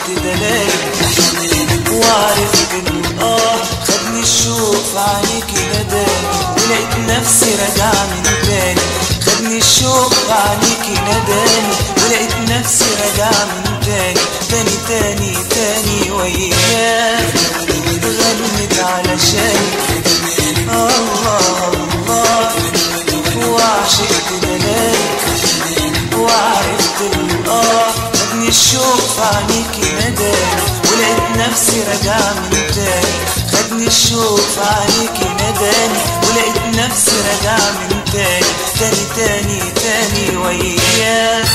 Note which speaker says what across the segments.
Speaker 1: دلالك وعرفت ان اه خدني الشوق في عينيكي نداني ولقيت نفسي راجعة من تاني خدني الشوق في عينيكي نداني ولقيت نفسي راجعة من تاني تاني تاني تاني وياك غنت علشانك الله الله وعشقت دلالك وعرفت الآه خدني الشوق في عينيكي نداني ولقيت نفسي راجعة من تاني خدني الشوق في عينيكي نداني ولقيت نفسي راجعة من تاني تاني تاني تاني وياك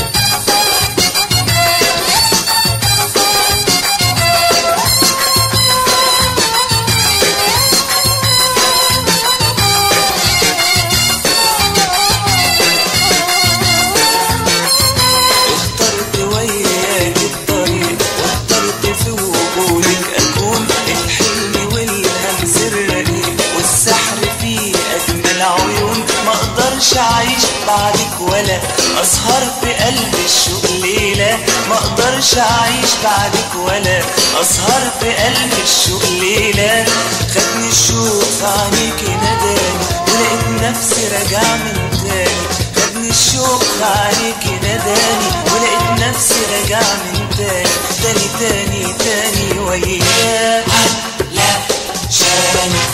Speaker 1: اخترت وياك الطريق واخترت في وجودك اكون الحلم والهمس الرقيق والسحر في اجمل عيون ما اقدرش اعيش بعدك ولا اسهر في قلب الشوق ليله ما اقدرش اعيش بعدك ولا اسهر في قلب الشوق ليله خدني الشوق في عينيكي نداني ولقيت نفسي راجعه من تاني خدني الشوق في عينيكي نداني ولقيت نفسي راجعه من تاني تاني تاني تاني وياك لا شانك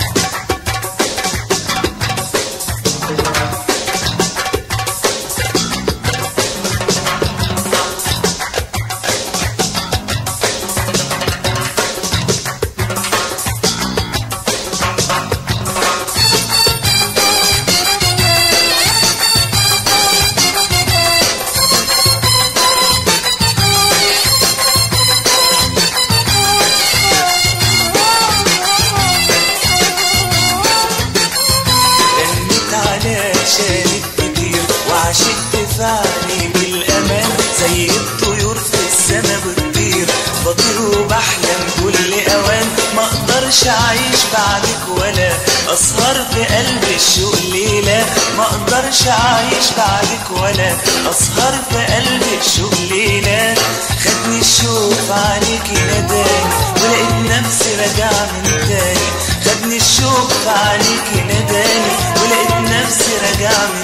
Speaker 1: رنت على شانك كتير وعشقت في عينيك الأمان زي الطيور في السما بتطير بطير وبحلم كل أوان ما أقدرش أعيش بعدك ولا أسهر في قلب الشوق ليلة ما أقدرش أعيش بعدك ولا أسهر في قلب الشوق ليلة خدني الشوق في عينيكي نداني ولقيت نفسي راجعة من تاني خدني الشوق في عينيكي نداني ولقيت نفسي راجعة من